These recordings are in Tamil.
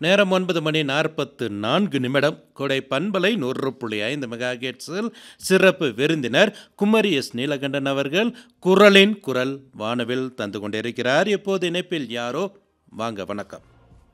நேரம் ஒன்பது மணி நாற்பத்து நான்கு நிமிடம் கொடை பண்பலை நூறு புள்ளி ஐந்து மெகா ஹெர்ட்ஸில் சிறப்பு விருந்தினர் குமரி எஸ் நீலகண்டன் அவர்கள் குரலின் குரல் வானவில் தந்து கொண்டிருக்கிறார் இப்போது இணைப்பில் யாரோ வாங்க வணக்கம்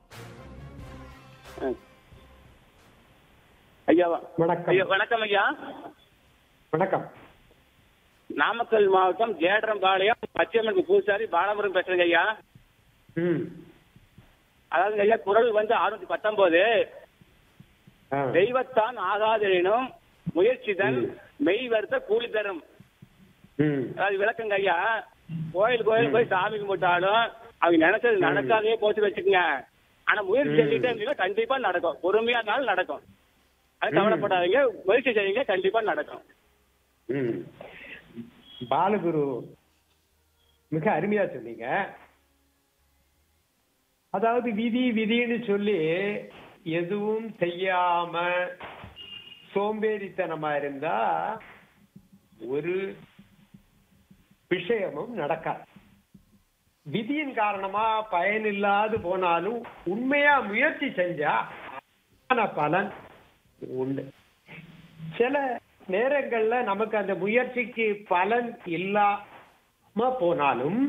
ஐயா வணக்கம் ஐயா வணக்கம் ஐயா வணக்கம் நாமக்கல் மாவட்டம் ஜேடரம்பாளையம் பச்சையம்மனுக்கு பூசாரி பாலபுரம் பேசுறேங்க ஐயா ம் அதாவது ஐயா குரல் வந்து அறுநூத்தி பத்தொன்பது ஆ. தெய்வத்தான் ஆகாதெனினும் முயற்சிதன் மெய் வருத்த கூலி தரும் ம் அதாவது விளக்கங்க ஐயா கோயில் கோயில் போய் சாமி கும்பிட்டாலும் அவங்க நினைச்சது நடக்காதே போச்சு வச்சுக்கோங்க ஆனா முயற்சி செஞ்சுட்டே இருந்தீங்கன்னா கண்டிப்பா நடக்கும் பொறுமையா இருந்தாலும் நடக்கும் அது கவலைப்படாதீங்க முயற்சி செய்யுங்க கண்டிப்பா நடக்கும் ம் பாலகுரு மிக அருமையா சொன்னீங்க அதாவது விதி விதின்னு சொல்லி எதுவும் செய்யாம சோம்பேறித்தனமா இருந்தா ஒரு விஷயமும் நடக்காது விதியின் காரணமா பயனில்லாது போனாலும் உண்மையா முயற்சி செஞ்சா ஆன பலன் உண்டு சில நேரங்கள்ல நமக்கு அந்த முயற்சிக்கு பலன் இல்லாம போனாலும்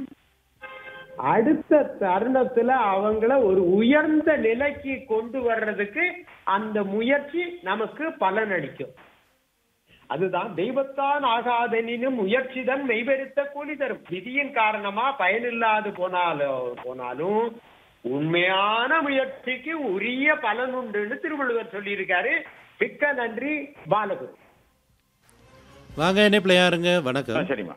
அடுத்த தருணத்துல அவங்கள ஒரு உயர்ந்த நிலைக்கு கொண்டு வர்றதுக்கு அந்த முயற்சி நமக்கு பலன் அளிக்கும் அதுதான் தெய்வத்தான் ஆகாதெனினும் முயற்சிதான் மெய்வெறுத்த கூலி தரும் விதியின் காரணமா பயனில்லாது போனாலும் போனாலும் உண்மையான முயற்சிக்கு உரிய பலன் உண்டுன்னு திருவள்ளுவர் சொல்லியிருக்காரு மிக்க நன்றி பாலகுரு வாங்க இணைப்பில் யாருங்க ஆ, வணக்கம் சரிம்மா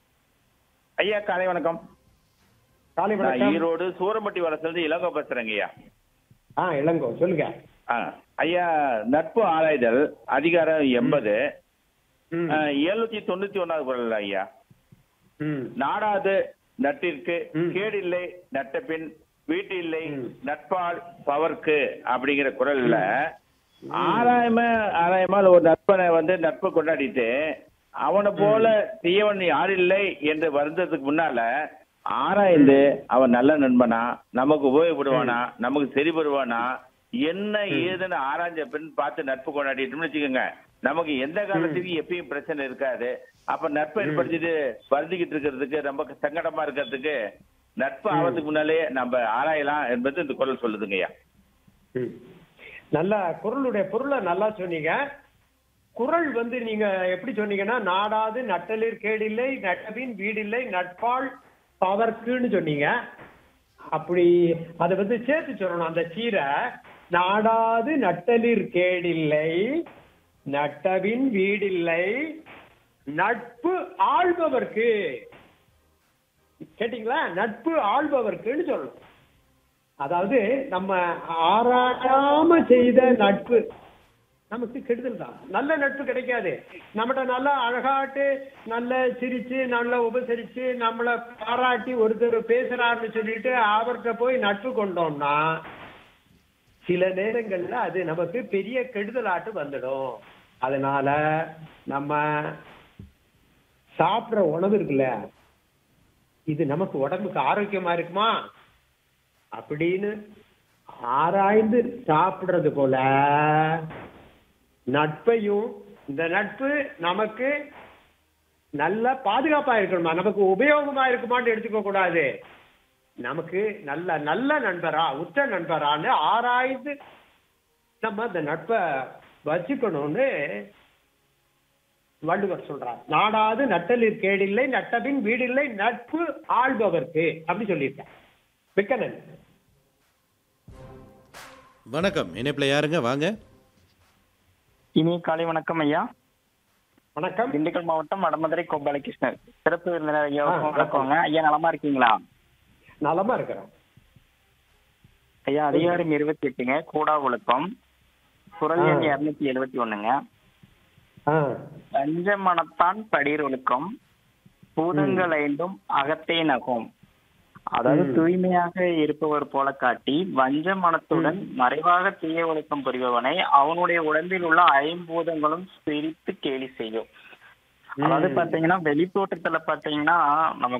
ஐயா காலை வணக்கம் காலை நான் வணக்கம் ஈரோடு சூரம்பட்டி வளர்ச்சிலிருந்து இளங்கோ பேசுறேங்க ஐயா ஆ இளங்கோ சொல்லுங்க ஆ, ஐயா நட்பு ஆராய்தல் அதிகாரம் எண்பது ம், எழுநூத்தி தொண்ணூத்தி ஒன்னாவது குரல் ஐயா ம், நாடாது நட்டிற்கு ம். கேடில்லை நட்டபின் வீட்டில்லை ம். நட்பால் பவர்க்கு அப்படிங்கிற குரல்ல ஆராயம ஆராயமா ஒரு நட்பனை வந்து நட்பை கொண்டாடிட்டு அவனை போல தீயவன் யாரில்லை என்று வருந்ததுக்கு முன்னால ஆராய்ந்து அவன் நல்ல நண்பனா நமக்கு உபயோகப்படுவானா நமக்கு சரி வருவானா என்ன ஏதுன்னு ஆராய்ஞ்ச பின் பார்த்து நட்பு கொண்டாடிட்டோம்னு வச்சுக்கோங்க நமக்கு எந்த காலத்துக்கும் எப்பயும் பிரச்சனை இருக்காது அப்ப நட்பை ஏற்படுத்திட்டு வருந்திக்கிட்டு இருக்கிறதுக்கு ரொம்ப சங்கடமா இருக்கிறதுக்கு நட்பு ஆவதுக்கு முன்னாலே நம்ம ஆராயலாம் என்பது இந்த குரல் சொல்லுதுங்கய்யா ம். நல்லா குரலுடைய பொருளை நல்லா சொன்னீங்க குரல் வந்து நீங்க எப்படி சொன்னீங்கன்னா நாடாது நட்டலில் கேடில்லை நட்டபின் வீடில்லை நட்பால் பவர்க்குன்னு சொன்னீங்க அப்படி அதை வந்து சேர்த்து சொல்லணும் அந்த சீரை நாடாது நட்டலிற் கேடில்லை நட்டபின் வீடில்லை நட்பு ஆள்பவர்க்கு கேட்டீங்களா நட்பு ஆள்பவர்க்குன்னு சொல்லணும் அதாவது நம்ம ஆராயாம செய்த நட்பு நமக்கு கெடுதல் தான் நல்ல நட்பு கிடைக்காது நம்மகிட்ட நல்லா அழகாட்டு நல்ல சிரிச்சு நல்லா உபசரிச்சு நம்மளை பாராட்டி ஒருத்தர் பேசுறாருன்னு சொல்லிட்டு அவர்கிட்ட போய் நட்பு கொண்டோம்னா சில நேரங்கள்ல அது நமக்கு பெரிய கெடுதலாட்டு வந்துடும் அதனால நம்ம சாப்பிடுற உணவு இருக்குல்ல இது நமக்கு உடம்புக்கு ஆரோக்கியமா இருக்குமா அப்படின்னு ஆராய்ந்து சாப்பிடுறது போல நட்பையும் இந்த நட்பு நமக்கு நல்ல பாதுகாப்பா இருக்கணுமா நமக்கு உபயோகமா இருக்குமான்னு எடுத்துக்க கூடாது நமக்கு நல்ல நல்ல நண்பரா உற்ற நண்பரான்னு ஆராய்ந்து நம்ம அந்த நட்பை வச்சுக்கணும்னு வள்ளுவர் சொல்றார் நாடாது நட்டலிற் கேடில்லை நட்டபின் வீடில்லை நட்பு ஆள்பவர்க்கு அப்படி சொல்லியிருக்கேன் மிக்க நன்றி வணக்கம் இணைப்பில் யாருங்க வாங்க இனிய காலை வணக்கம் ஐயா வணக்கம் திண்டுக்கல் மாவட்டம் வடமதுரை கோபாலகிருஷ்ணர் சிறப்பு விருந்தினர் ஐயாவுக்கும் ஆ, வணக்கங்க ஐயா நலமா இருக்கீங்களா நலமா இருக்கிறோம் ஐயா அதிகாரம் இருபத்தி எட்டுங்க கூடா ஒழுக்கம் குரல் எண் ஆ. இருநூத்தி எழுபத்தி ஒண்ணுங்க ஆ, பஞ்ச மனத்தான் படிர் ஒழுக்கம் பூதங்கள் ஐந்தும் அகத்தே நகும் அதாவது ம். தூய்மையாக இருப்பவர் போல காட்டி வஞ்ச மனத்துடன் மறைவாக தீய ஒழுக்கம் புரிபவனை அவனுடைய உடம்பில் உள்ள ஐம்பூதங்களும் சிரித்து கேலி செய்யும் அதாவது ம். பாத்தீங்கன்னா வெளித்தோட்டத்துல பாத்தீங்கன்னா நம்ம